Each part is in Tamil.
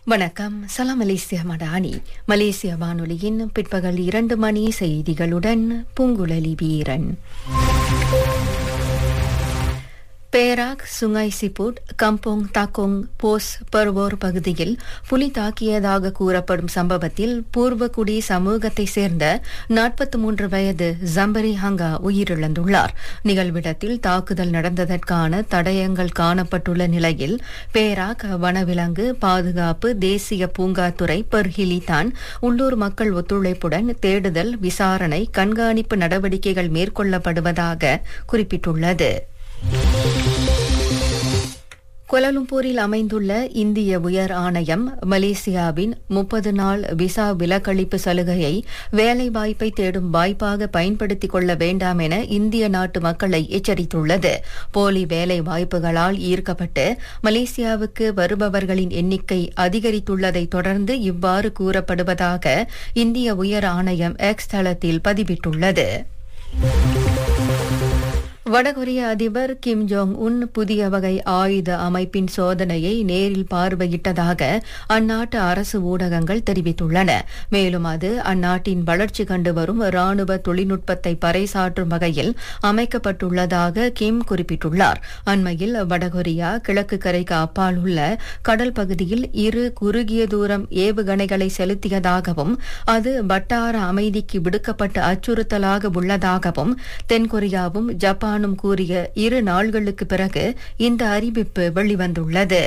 வணக்கம் சலாம் மலேசியா மடானி மலேசிய வானொலியின் பிற்பகல் இரண்டு மணி செய்திகளுடன் Poonkuzhali Veeran Perak Sungai Siput Kampung தாக்கோங் போஸ் பர்வோர் பகுதியில் புலி தாக்கியதாக கூறப்படும் சம்பவத்தில் பூர்வகுடி சமூகத்தை சேர்ந்த நாற்பத்தி மூன்று வயது ஜம்பரி ஹங்கா உயிரிழந்துள்ளார் நிகழ்விடத்தில் தாக்குதல் நடந்ததற்கான தடயங்கள் காணப்பட்டுள்ள நிலையில் பேராக் வனவிலங்கு பாதுகாப்பு தேசிய பூங்காத்துறை பெர்ஹிலிதான் உள்ளூர் மக்கள் ஒத்துழைப்புடன் தேடுதல் விசாரணை கண்காணிப்பு நடவடிக்கைகள் மேற்கொள்ளப்படுவதாக குறிப்பிட்டுள்ளது கோலாலும்பூரில் அமைந்துள்ள இந்திய உயர் ஆணையம் மலேசியாவின் முப்பது நாள் விசா விலக்களிப்பு சலுகையை வேலைவாய்ப்பை தேடும் வாய்ப்பாக பயன்படுத்திக் கொள்ள வேண்டாம் என இந்திய நாட்டு மக்களை எச்சரித்துள்ளது போலி வேலை வாய்ப்புகளால் ஈர்க்கப்பட்டு மலேசியாவுக்கு வருபவர்களின் எண்ணிக்கை அதிகரித்துள்ளதை தொடர்ந்து இவ்வாறு கூறப்படுவதாக இந்திய உயர் ஆணையம் எக்ஸ் தளத்தில் பதிவிட்டுள்ளது வடகொரிய அதிபர் கிம் ஜோங் உன் புதிய வகை ஆயுத அமைப்பின் சோதனையை நேரில் பார்வையிட்டதாக அந்நாட்டு அரசு ஊடகங்கள் தெரிவித்துள்ளன மேலும் அது அந்நாட்டின் வளர்ச்சி கண்டு வரும் ராணுவ தொழில்நுட்பத்தை பறைசாற்றும் வகையில் அமைக்கப்பட்டுள்ளதாக கிம் குறிப்பிட்டுள்ளார் அண்மையில் வடகொரியா கிழக்கு கரைக்கு அப்பால் உள்ள கடல் பகுதியில் இரு குறுகிய தூரம் ஏவுகணைகளை செலுத்தியதாகவும் அது வட்டார அமைதிக்கு விடுக்கப்பட்ட அச்சுறுத்தலாக உள்ளதாகவும் தென்கொரியாவும் ஜப்பான் ஜப்பானும் கூறிய இரு நாள்களுக்கு பிறகு இந்த அறிவிப்பு வெளிவந்துள்ளது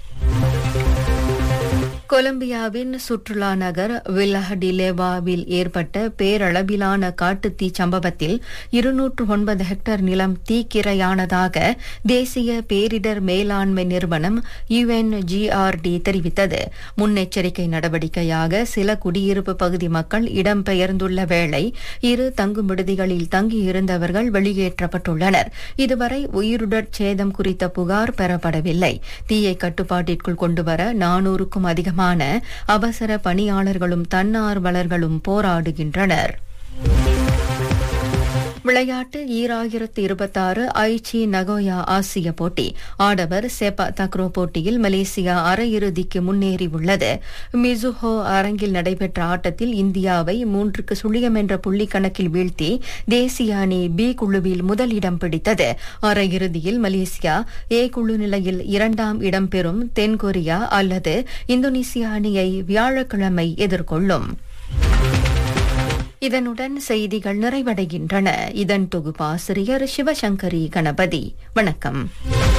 கொலம்பியாவின் சுற்றுலா நகர் வில்லஹடிலேவாவில் ஏற்பட்ட பேரளவிலான காட்டுத்தீ சம்பவத்தில் இருநூற்று ஒன்பது ஹெக்டேர் நிலம் தீக்கிரையானதாக தேசிய பேரிடர் மேலாண்மை நிறுவனம் யுஎன்ஜிஆர்டி தெரிவித்தது முன்னெச்சரிக்கை நடவடிக்கையாக சில குடியிருப்பு பகுதி மக்கள் இடம்பெயர்ந்துள்ள வேளை இரு தங்கும் விடுதிகளில் தங்கியிருந்தவர்கள் வெளியேற்றப்பட்டுள்ளனர் இதுவரை உயிருடற் சேதம் குறித்த புகார் பெறப்படவில்லை தீயை கட்டுப்பாட்டிற்குள் கொண்டுவர நானூறுக்கும் அதிகமாக அதிகமான அவசர பணியாளர்களும் தன்னார்வலர்களும் போராடுகின்றனர் விளையாட்டு ஈராயிரத்து இருபத்தாறு ஐச்சி நகோயா ஆசிய போட்டி ஆடவர் செபா தக்ரோ போட்டியில் மலேசியா அரையிறுதிக்கு முன்னேறியுள்ளது மிசுஹோ அரங்கில் நடைபெற்ற ஆட்டத்தில் இந்தியாவை மூன்றுக்கு சுழியம் என்ற புள்ளி கணக்கில் வீழ்த்தி தேசிய அணி பி குழுவில் முதலிடம் பிடித்தது அரையிறுதியில் மலேசியா ஏ குழு நிலையில் இரண்டாம் இடம் பெறும் தென்கொரியா அல்லது இந்தோனேசிய அணியை வியாழக்கிழமை எதிர்கொள்ளும் இதனுடன் செய்திகள் நிறைவடைகின்றன இதன் தொகுப்பாசிரியர் சிவசங்கரி கணபதி வணக்கம்